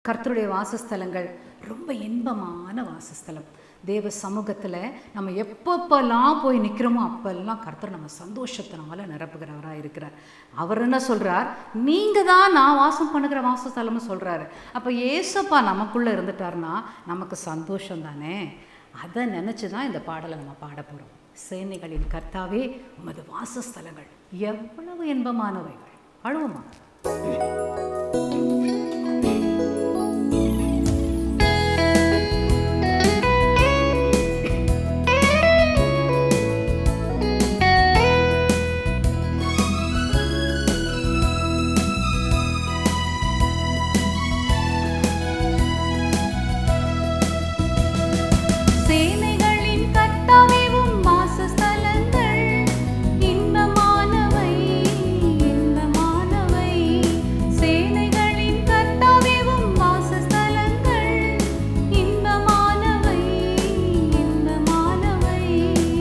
கர்த்தருடைய வாசஸ்தலங்கள் ரொம்ப இன்பமான வாசஸ்தலம் தேவ சமூகத்தில் நம்ம எப்பப்பெல்லாம் போய் நிற்கிறோமோ அப்பெல்லாம் கர்த்தர் நம்ம சந்தோஷத்தினால நிரப்புகிறவராக இருக்கிறார் அவர் என்ன சொல்கிறார் நீங்கள் தான் நான் வாசம் பண்ணுகிற வாசஸ்தலம்னு சொல்கிறாரு அப்போ ஏசப்பா நமக்குள்ளே இருந்துட்டார்னா நமக்கு சந்தோஷம் தானே அதை நினச்சி தான் இந்த பாடலை நம்ம பாட போகிறோம் சேனைகளின் கர்த்தாவே உமது வாசஸ்தலங்கள் எவ்வளவு இன்பமானவைகள் அழுவுமா சேனைகளின் கர்த்தாவே உம் வாசஸ்தலங்கள் இன்பமானவை இன்பமானவை சேனைகளின் கர்த்தாவே உம் வாசஸ்தலங்கள் இன்பமானவை இன்பமானவை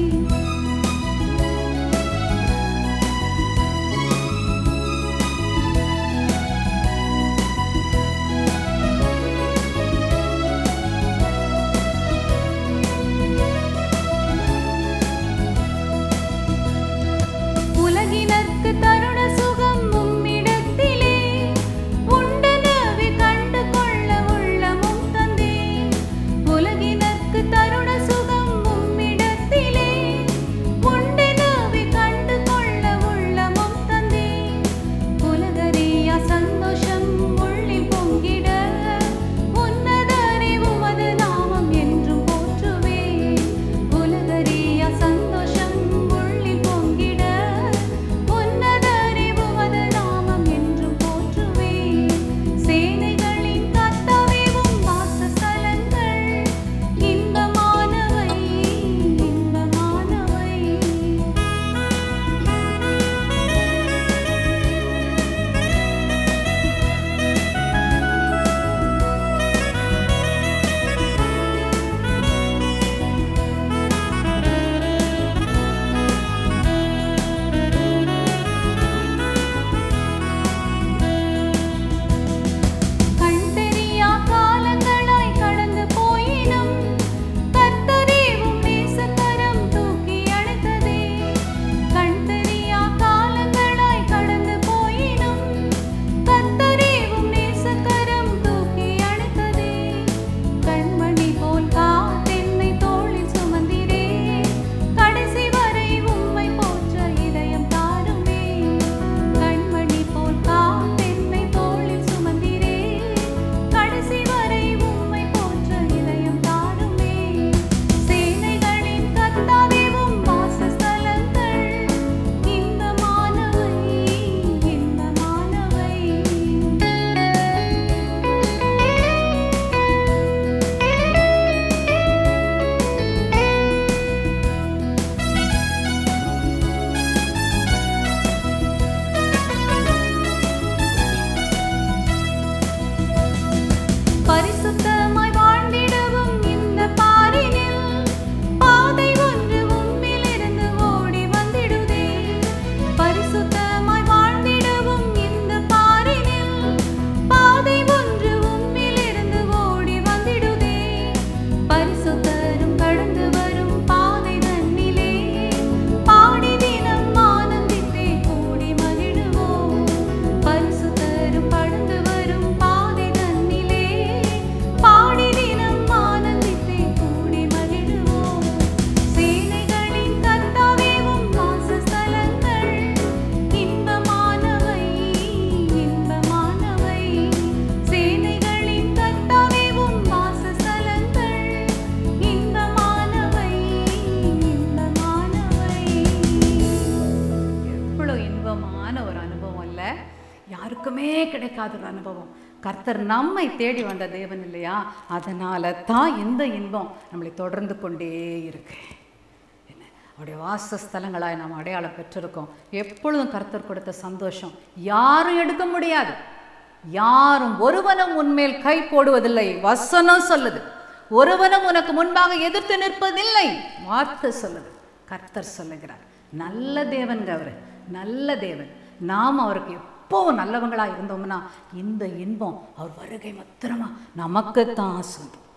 உலகினர்க்கு தருண சுகம் உம்மிடத்திலே உண்டனவே கண்டு கொள்ள உள்ளமும் தந்தே உலகினர்க்கு தருண சுகம் உம்மிடத்திலே உண்டனவே கண்டு கொள்ள உள்ளமும் தந்தே உலகறியா சந்தோஷம் உள்ளில் பொங்கிட உன்னதரே உமது நாமம் என்றும் போற்றுவே உலகறியா சந்தோஷம் உள்ளில் பொங்கிட உன்னதரே உமது நாமம் என்றும் போற்றுவே சேனைகளின் கர்த்தாவே உம் வாசஸ்தலங்கள் இன்பமானவை இன்பமானவை கண் தெரியா காலங்களாய் கடந்து போயினும் கர்த்தரே உம் நேசக்கரம் தூக்கி அழைத்ததே கண் தெரியா காலங்களாய் கடந்து போயினும் கர்த்தரே உம் நேசக்கரம் தூக்கி அழைத்ததே கண்மணி போல் காத்தென்னை தோளில் சுமந்திரே கடைசி வரை உம்மை போற்ற இதயம் தாருமே கண்மணி போல் காத்தென்னை தோளில் சுமந்திரே கடைசி வரை உம்மை போற்ற இதயம் தாருமே சேனைகளின் கர்த்தாவே உம் வாசஸ்தலங்கள் இன்பமானவை இன்பமானவை பரிசுத்தமாய் வாழ்ந்திடவும் இந்த பாரினில் பாதை ஒன்று உம்மிலிருந்து ஓடி வந்திடுதே பரிசுத்தமாய் வாழ்ந்திடவும் இந்த பாரினில் பாதை ஒன்று உம்மிலிருந்து ஓடி வந்திடுதே பரிசுத்தரும் கடந்து வரும் பாதை தன்னிலே பாடி தினம் ஆனந்தித்தே கூடி மகிழுவோம் பரிசுத்தரும் கடந்து வரும் பாதை தன்னிலே பாடி தினம் ஆனந்தித்தே கூடி மகிழுவோம் சேனைகளின் கர்த்தாவே உம் வாசஸ்தலங்கள் இன்பமானவை இன்பமானவை சேனைகளின் கர்த்தாவே உம் வாசஸ்தலங்கள் இன்பமானவை இன்பமானவை எவ்வளோ இன்பமான ஒரு அனுபவம் அல்ல யாருக்குமே கிடைக்காத ஒரு அனுபவம் கர்த்தர் நம்மை தேடி வந்த தேவன் இல்லையா அதனால தான் இந்த இன்பம் நம்மளை தொடர்ந்து கொண்டே இருக்கு என்ன அவருடைய வாசஸ்தலங்களாய் நாம் அடையாளம் பெற்றிருக்கோம் எப்பொழுதும் கர்த்தர் கொடுத்த சந்தோஷம் யாரும் எடுக்க முடியாது யாரும் ஒருவனும் உன்மேல் கை போடுவதில்லை வசனம் சொல்லுது ஒருவனும் உனக்கு முன்பாக எதிர்த்து நிற்பதில்லை வார்த்தை சொல்லுது கர்த்தர் சொல்லுகிறார் நல்ல தேவன்க அவர் நல்ல தேவன் நாம் அவருக்கு அப்போவும் நல்லவங்களா இருந்தோம்னா இந்த இன்பம் அவர் வருகை மாத்திரமா நமக்கு தான் சொந்தம்